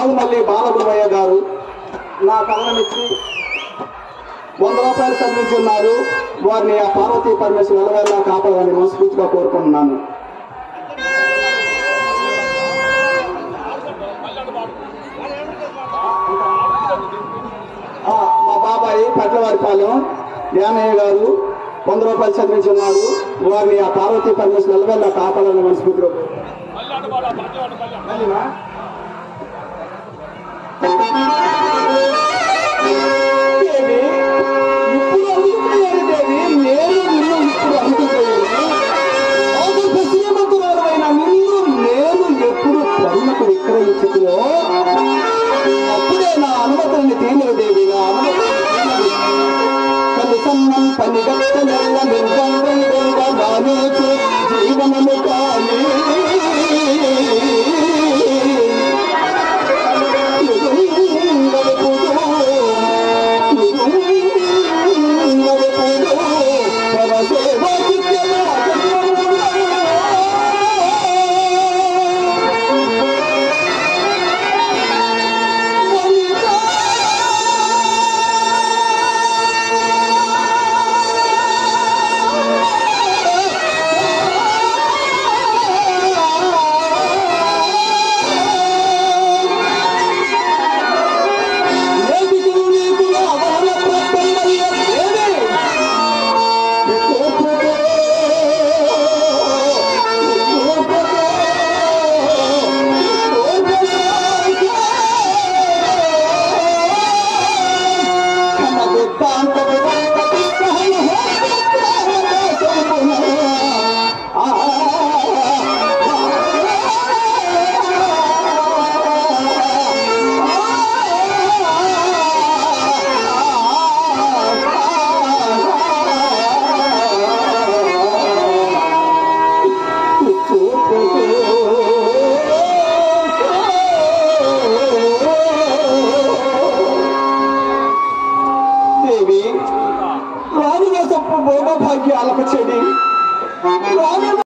బాగుమల్లి బాలగురవయ్య గారు నా కళ్ళనిచ్చి వంద రూపాయలు చదివించి ఉన్నారు వారిని ఆ పార్వతీ పరమేశ్వర నెలవేలా కాపాడాలని మనస్ఫూర్తిగా కోరుకుంటున్నాను ఆ, మా బాబాయి పెట్లవారిపాలెం యానయ్య గారు వంద రూపాయలు చదివించి ఉన్నారు వారిని ఆ పార్వతీ పరమేశ్వర నెలవేలా కాపాడాలని మనస్ఫూర్తిగా కోరుకుంటున్నాను. మళ్ళీనా? దేవి, ఇప్పుడు అడుగుతున్నాను దేవి, నేను నిన్ను ఇప్పుడు అడుగుతున్నాను. ఆగస్టు శ్రీమంతురాలైన నిన్ను నేను ఎప్పుడు కరుణకు విక్రయించుకులో అప్పుడే నా అనుమతుల్ని తీయలేదు దేవి నా అనుమతుల్ని తీయలేదు. కలుసన్నం పనిగట్టనెల్ల నిర్గంగా నానేచు జీవనము కానీ దేవి రాజుగా సొప్పు భోగభాగ్యాలకు చెడి రాజు